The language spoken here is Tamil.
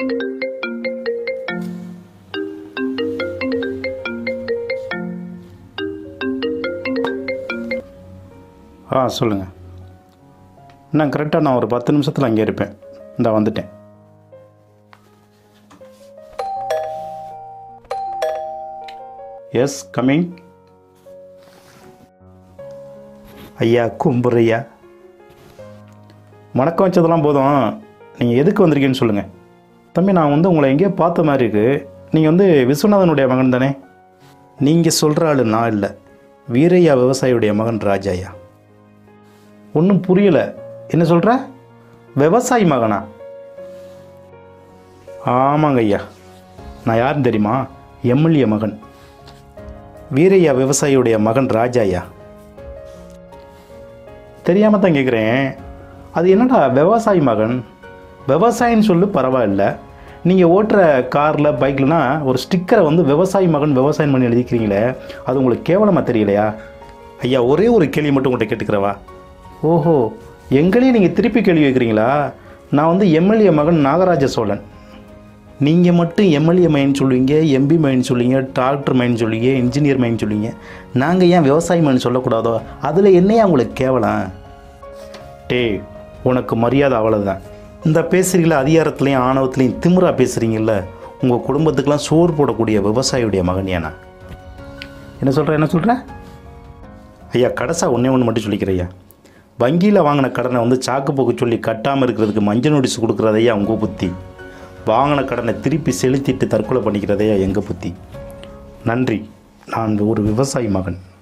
ஆ சொல்லுங்கள் நான் கரெக்டாக நான் ஒரு பத்து நிமிஷத்தில் அங்கே இருப்பேன் இந்த வந்துட்டேன் எஸ் கம்மிங் ஐயா கும்புறையா வணக்கம் வச்சதெல்லாம் போதும் நீங்கள் எதுக்கு வந்திருக்கீங்கன்னு சொல்லுங்கள் தம்பி நான் வந்து உங்களை எங்கேயோ பார்த்த மாதிரி இருக்கு நீங்கள் வந்து விஸ்வநாதனுடைய மகன் தானே நீங்கள் சொல்கிற ஆள் நான் இல்லை வீரையா விவசாயியுடைய மகன் ராஜாயா ஒன்றும் புரியல என்ன சொல்கிற விவசாயி மகனா ஆமாங்க ஐயா நான் யாருன்னு தெரியுமா எம்எல்ஏ மகன் வீரையா விவசாயியுடைய மகன் ராஜாயா தெரியாமல் தான் கேட்குறேன் அது என்னடா விவசாயி மகன் விவசாயின்னு சொல்லு பரவாயில்ல நீங்கள் ஓட்டுற காரில் பைக்லனா ஒரு ஸ்டிக்கரை வந்து விவசாயி மகன் விவசாயம் பண்ணி எழுதிக்கிறீங்களே அது உங்களுக்கு கேவலமாக தெரியலையா ஐயா ஒரே ஒரு கேள்வி மட்டும் உங்கள்கிட்ட கேட்டுக்கிறவா ஓஹோ எங்களையும் நீங்கள் திருப்பி கேள்வி வைக்கிறீங்களா நான் வந்து எம்எல்ஏ மகன் நாகராஜ சோழன் நீங்கள் மட்டும் எம்எல்ஏ மைன் சொல்லுவீங்க எம்பி மைன் சொல்லுவீங்க டாக்டர் மைன் சொல்லுவீங்க இன்ஜினியர் மைன் சொல்லுவீங்க நாங்கள் ஏன் விவசாயி மைன் சொல்லக்கூடாதோ அதில் என்னையா உங்களுக்கு கேவலம் டேய் உனக்கு மரியாதை அவ்வளோதான் இந்த பேசுகிறீங்கள அதிகாரத்துலேயும் ஆணவத்துலேயும் திமிரா பேசுகிறீங்கல்ல உங்கள் குடும்பத்துக்கெலாம் சோறு போடக்கூடிய விவசாயியுடைய மகன் ஏனா என்ன சொல்கிற என்ன சொல்கிற ஐயா கடைசா ஒன்றே ஒன்று மட்டும் சொல்லிக்கிறேன் ஐயா வங்கியில் வாங்கின கடனை வந்து சாக்கு போக்கு சொல்லி கட்டாமல் இருக்கிறதுக்கு மஞ்சள் நோட்டீஸ் கொடுக்குறதையா உங்கள் புத்தி வாங்கின கடனை திருப்பி செலுத்திட்டு தற்கொலை பண்ணிக்கிறதையா எங்கள் புத்தி நன்றி நான் ஒரு விவசாயி மகன்